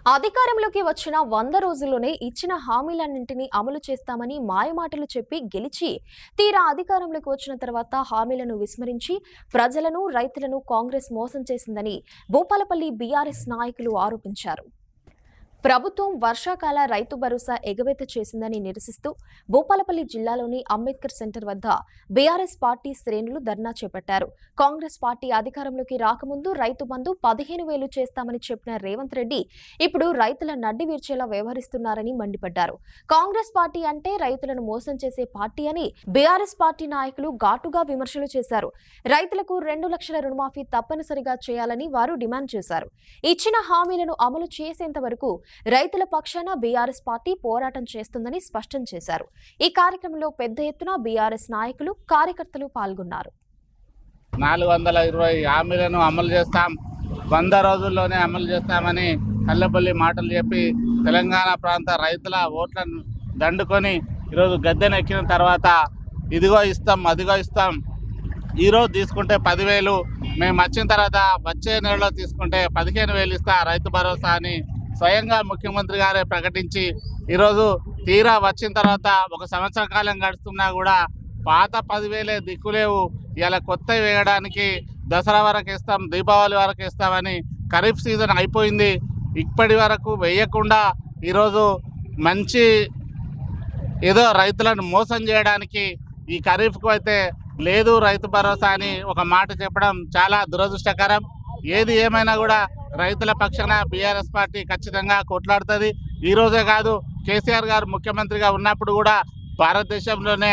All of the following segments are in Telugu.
అధికారంలోకి వచ్చిన వంద రోజుల్లోనే ఇచ్చిన హామీలన్నింటినీ అమలు చేస్తామని మాయమాటలు చెప్పి గెలిచి తీరా అధికారంలోకి వచ్చిన తర్వాత హామీలను విస్మరించి ప్రజలను రైతులను కాంగ్రెస్ మోసం చేసిందని భూపాలపల్లి బీఆర్ఎస్ నాయకులు ఆరోపించారు ప్రభుత్వం వర్షాకాల రైతు భరోసా ఎగవేత చేసిందని నిరసిస్తూ భూపాలపల్లి జిల్లాలోని అంబేద్కర్ సెంటర్ వద్ద బీఆర్ఎస్ పార్టీ శ్రేణులు ధర్నా చేపట్టారు కాంగ్రెస్ పార్టీ అధికారంలోకి రాకముందు రైతు బంధు పదిహేను వేలు చేస్తామని చెప్పిన రేవంత్ రెడ్డి ఇప్పుడు రైతుల నడ్డి వీర్చేలా వ్యవహరిస్తున్నారని మండిపడ్డారు కాంగ్రెస్ పార్టీ అంటే రైతులను మోసం చేసే పార్టీ అని బీఆర్ఎస్ పార్టీ నాయకులు ఘాటుగా విమర్శలు చేశారు రైతులకు రెండు లక్షల రుణమాఫీ తప్పనిసరిగా చేయాలని వారు డిమాండ్ చేశారు ఇచ్చిన హామీలను అమలు చేసేంత వరకు రైతుల పక్షాన బీఆర్ఎస్ పార్టీ పోరాటం చేస్తుందని స్పష్టం చేశారు ఈ కార్యక్రమంలో పెద్ద ఎత్తున బీఆర్ఎస్ నాయకులు కార్యకర్తలు పాల్గొన్నారు నాలుగు వందల ఇరవై హామీలను అమలు చేస్తాం వంద రోజుల్లోనే అమలు చేస్తామని కల్లపల్లి మాటలు చెప్పి తెలంగాణ ప్రాంత రైతుల ఓట్లను దండుకొని ఈరోజు గద్దెనెక్కిన తర్వాత ఇదిగో ఇస్తాం అదిగో ఇస్తాం ఈరోజు తీసుకుంటే పదివేలు మేము వచ్చిన తర్వాత వచ్చే నెలలో తీసుకుంటే పదిహేను వేలు ఇస్తా రైతు భరోసా అని స్వయంగా ముఖ్యమంత్రి గారే ప్రకటించి ఈరోజు తీరా వచ్చిన తర్వాత ఒక సంవత్సర కాలం గడుస్తున్నా కూడా పాత పదివేలే దిక్కులేవు ఇలా కొత్త వేయడానికి దసరా వరకు ఇస్తాం దీపావళి వరకు ఇస్తామని ఖరీఫ్ సీజన్ అయిపోయింది ఇప్పటి వరకు వేయకుండా ఈరోజు మంచి ఏదో రైతులను మోసం చేయడానికి ఈ ఖరీఫ్కు అయితే లేదు రైతు భరోసా అని ఒక మాట చెప్పడం చాలా దురదృష్టకరం ఏది ఏమైనా కూడా రైతుల పక్షాన బీఆర్ఎస్ పార్టీ ఖచ్చితంగా కొట్లాడుతుంది ఈ రోజే కాదు కేసీఆర్ గారు ముఖ్యమంత్రిగా ఉన్నప్పుడు కూడా భారతదేశంలోనే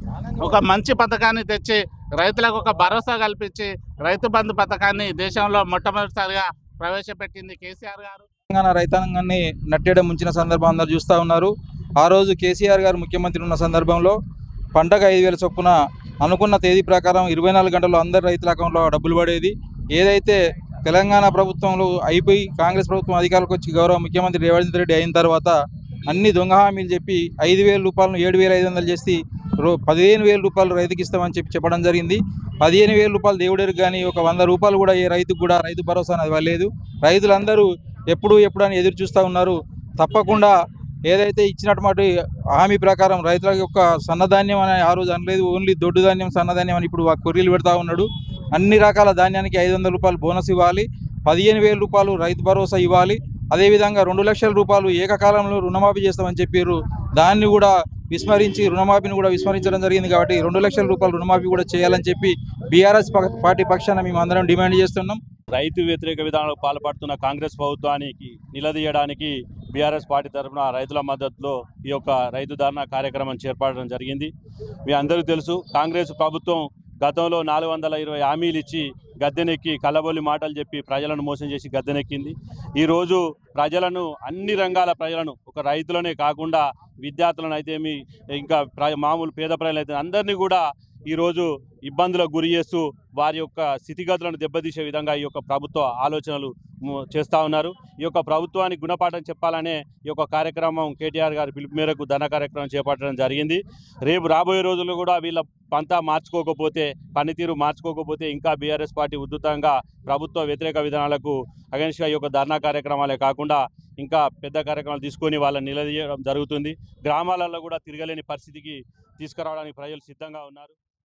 ఒక మంచి పథకాన్ని తెచ్చి రైతులకు ఒక భరోసా కల్పించి రైతు బంధు పథకాన్ని దేశంలో మొట్టమొదటిసారిగా ప్రవేశపెట్టింది కేసీఆర్ గారు తెలంగాణ రైతాంగాన్ని నట్టేయడం ముంచిన సందర్భం అందరు చూస్తూ ఉన్నారు ఆ రోజు కేసీఆర్ గారు ముఖ్యమంత్రి ఉన్న సందర్భంలో పంటకు ఐదు వేల చొప్పున అనుకున్న తేదీ ప్రకారం ఇరవై నాలుగు గంటల్లో అందరి రైతుల అకౌంట్లో డబ్బులు పడేది ఏదైతే తెలంగాణ ప్రభుత్వంలో అయిపోయి కాంగ్రెస్ ప్రభుత్వం అధికారులకు వచ్చి గౌరవ ముఖ్యమంత్రి రేవంత్ రెడ్డి అయిన తర్వాత అన్ని దొంగ హామీలు చెప్పి ఐదు వేల రూపాయలను ఏడు వేల ఐదు వందలు చేసి రో పదిహేను వేల రూపాయలు రైతుకి ఇస్తామని చెప్పి చెప్పడం జరిగింది పదిహేను వేల రూపాయలు దేవుడికి కానీ ఒక వంద రూపాయలు కూడా ఏ రైతుకు కూడా రైతు భరోసా అనేది ఇవ్వలేదు రైతులందరూ ఎప్పుడు ఎప్పుడు అని ఎదురు చూస్తూ ఉన్నారు తప్పకుండా ఏదైతే ఇచ్చినటువంటి హామీ ప్రకారం రైతుల యొక్క సన్నధాన్యం అని ఆ రోజు అనలేదు ఓన్లీ దొడ్డు ధాన్యం సన్నధాన్యం అని ఇప్పుడు ఆ కొర్రీలు పెడతా ఉన్నాడు అన్ని రకాల ధాన్యానికి ఐదు వందల రూపాయలు బోనస్ ఇవ్వాలి పదిహేను వేల రూపాయలు రైతు భరోసా ఇవ్వాలి అదేవిధంగా రెండు లక్షల రూపాయలు ఏకకాలంలో రుణమాఫీ చేస్తామని చెప్పారు దాన్ని కూడా విస్మరించి రుణమాఫీని కూడా విస్మరించడం జరిగింది కాబట్టి రెండు లక్షల రూపాయలు రుణమాఫీ కూడా చేయాలని చెప్పి బీఆర్ఎస్ పార్టీ పక్షాన మేము అందరం డిమాండ్ చేస్తున్నాం రైతు వ్యతిరేక విధానాలకు పాల్పడుతున్న కాంగ్రెస్ ప్రభుత్వానికి నిలదీయడానికి బీఆర్ఎస్ పార్టీ తరఫున రైతుల మద్దతులో ఈ యొక్క రైతు ధర్నా కార్యక్రమం చేపట్టడం జరిగింది మీ అందరికీ తెలుసు కాంగ్రెస్ ప్రభుత్వం గతంలో నాలుగు వందల ఇరవై హామీలు ఇచ్చి గద్దెనెక్కి కళ్ళబొల్లి మాటలు చెప్పి ప్రజలను మోసం చేసి గద్దెనెక్కింది ఈరోజు ప్రజలను అన్ని రంగాల ప్రజలను ఒక రైతులనే కాకుండా విద్యార్థులను అయితేమి ఇంకా ప్ర- మామూలు పేద ప్రజలు అయితే అందరినీ కూడా ఈరోజు ఇబ్బందులకు గురి చేస్తూ వారి యొక్క స్థితిగతులను దెబ్బతీసే విధంగా ఈ యొక్క ప్రభుత్వ ఆలోచనలు ము- చేస్తూ ఉన్నారు ఈ యొక్క ప్రభుత్వానికి గుణపాఠం చెప్పాలనే ఈ యొక్క కార్యక్రమం కేటీఆర్ గారి పిలుపు మేరకు ధన కార్యక్రమం చేపట్టడం జరిగింది రేపు రాబోయే రోజుల్లో కూడా వీళ్ళ పంతా మార్చుకోకపోతే పనితీరు మార్చుకోకపోతే ఇంకా బీఆర్ఎస్ పార్టీ ఉధృతంగా ప్రభుత్వ వ్యతిరేక విధానాలకు అగెన్స్ట్గా ఈ యొక్క ధర్నా కార్యక్రమాలే కాకుండా ఇంకా పెద్ద కార్యక్రమాలు తీసుకొని వాళ్ళని నిలదీయడం జరుగుతుంది గ్రామాలలో కూడా తిరగలేని పరిస్థితికి తీసుకురావడానికి ప్రజలు సిద్ధంగా ఉన్నారు